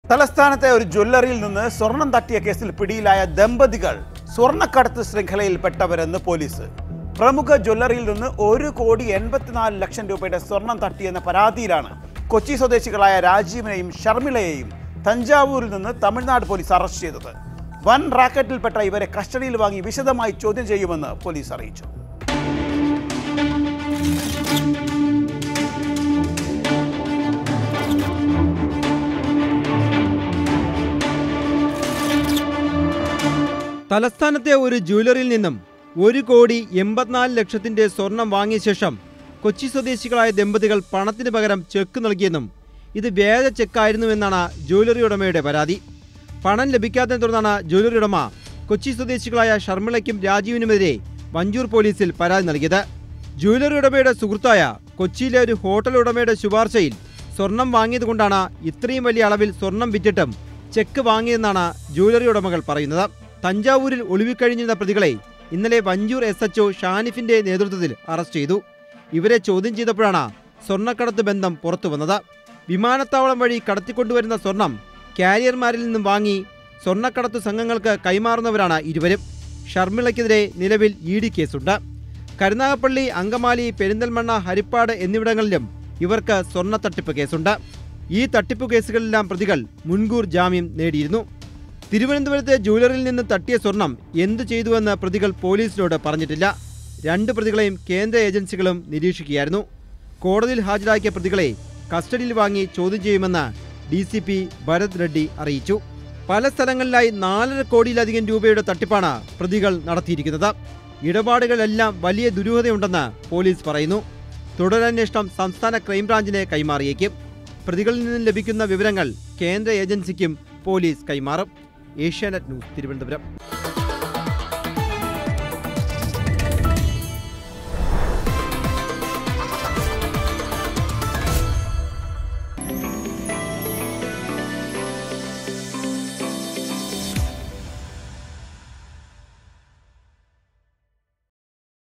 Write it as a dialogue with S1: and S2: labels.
S1: തലസ്ഥാനത്തെ ഒരു ജ്വല്ലറിയിൽ നിന്ന് സ്വർണം തട്ടിയ കേസിൽ പിടിയിലായ ദമ്പതികൾ സ്വർണ്ണക്കടത്ത് ശൃംഖലയിൽപ്പെട്ടവരെന്ന് പോലീസ് പ്രമുഖ ജ്വല്ലറിയിൽ നിന്ന് ഒരു കോടി എൺപത്തിനാല് ലക്ഷം രൂപയുടെ സ്വർണം തട്ടിയെന്ന പരാതിയിലാണ് കൊച്ചി സ്വദേശികളായ രാജീവിനെയും ഷർമിളയെയും തഞ്ചാവൂരിൽ നിന്ന് തമിഴ്നാട് പോലീസ് അറസ്റ്റ് ചെയ്തത് വൻ റാക്കറ്റിൽപ്പെട്ട ഇവരെ കസ്റ്റഡിയിൽ വാങ്ങി വിശദമായി ചോദ്യം ചെയ്യുമെന്ന് പോലീസ് അറിയിച്ചു
S2: തലസ്ഥാനത്തെ ഒരു ജ്വല്ലറിയിൽ നിന്നും ഒരു കോടി എൺപത്തിനാല് ലക്ഷത്തിന്റെ സ്വർണം വാങ്ങിയ ശേഷം കൊച്ചി സ്വദേശികളായ ദമ്പതികൾ പണത്തിന് പകരം ചെക്ക് നൽകിയെന്നും ഇത് വ്യാജ ചെക്കായിരുന്നുവെന്നാണ് ജ്വല്ലറി ഉടമയുടെ പരാതി പണം ലഭിക്കാത്തതിനെ തുടർന്നാണ് ജ്വല്ലറി ഉടമ കൊച്ചി സ്വദേശികളായ ഷർമിളയ്ക്കും രാജീവിനുമെതിരെ വഞ്ചൂർ പോലീസിൽ പരാതി നൽകിയത് ജ്വല്ലറി ഉടമയുടെ സുഹൃത്തായ കൊച്ചിയിലെ ഒരു ഹോട്ടൽ ഉടമയുടെ ശുപാർശയിൽ സ്വർണം വാങ്ങിയതുകൊണ്ടാണ് ഇത്രയും വലിയ അളവിൽ സ്വർണം വിറ്റിട്ടും ചെക്ക് വാങ്ങിയതെന്നാണ് ജ്വല്ലറി ഉടമകൾ പറയുന്നത് തഞ്ചാവൂരിൽ ഒളിവിക്കഴിഞ്ഞിരുന്ന പ്രതികളെ ഇന്നലെ വഞ്ചൂർ എസ് എച്ച്ഒ ഷാനിഫിന്റെ നേതൃത്വത്തിൽ അറസ്റ്റ് ചെയ്തു ഇവരെ ചോദ്യം ചെയ്തപ്പോഴാണ് സ്വർണ്ണക്കടത്ത് ബന്ധം പുറത്തുവന്നത് വിമാനത്താവളം വഴി കടത്തിക്കൊണ്ടുവരുന്ന സ്വർണം കാരിയർമാരിൽ നിന്നും വാങ്ങി സ്വർണ്ണക്കടത്തു സംഘങ്ങൾക്ക് കൈമാറുന്നവരാണ് ഇരുവരും ഷർമിളയ്ക്കെതിരെ നിലവിൽ ഇ ഡി കേസുണ്ട് കരുനാഗപ്പള്ളി അങ്കമാലി പെരിന്തൽമണ്ണ ഹരിപ്പാട് എന്നിവിടങ്ങളിലും ഇവർക്ക് സ്വർണ്ണ തട്ടിപ്പ് കേസുണ്ട് ഈ തട്ടിപ്പു കേസുകളിലെല്ലാം പ്രതികൾ മുൻകൂർ ജാമ്യം നേടിയിരുന്നു തിരുവനന്തപുരത്തെ ജ്വല്ലറിയിൽ നിന്ന് തട്ടിയ സ്വർണം എന്തു ചെയ്തുവെന്ന് പ്രതികൾ പോലീസിനോട് പറഞ്ഞിട്ടില്ല രണ്ട് പ്രതികളെയും കേന്ദ്ര ഏജൻസികളും നിരീക്ഷിക്കുകയായിരുന്നു കോടതിയിൽ ഹാജരാക്കിയ പ്രതികളെ കസ്റ്റഡിയിൽ വാങ്ങി ചോദ്യം ചെയ്യുമെന്ന് D C P Bharat Reddy അറിയിച്ചു പല സ്ഥലങ്ങളിലായി നാലര കോടിയിലധികം രൂപയുടെ തട്ടിപ്പാണ് പ്രതികൾ നടത്തിയിരിക്കുന്നത് ഇടപാടുകളെല്ലാം വലിയ ദുരൂഹതയുണ്ടെന്ന് പോലീസ് പറയുന്നു തുടരന്വേഷണം സംസ്ഥാന ക്രൈംബ്രാഞ്ചിനെ കൈമാറിയേക്കും പ്രതികളിൽ നിന്നും ലഭിക്കുന്ന വിവരങ്ങൾ കേന്ദ്ര ഏജൻസിക്കും പോലീസ് കൈമാറും ഏഷ്യാനെറ്റ് ന്യൂസ് തിരുവനന്തപുരം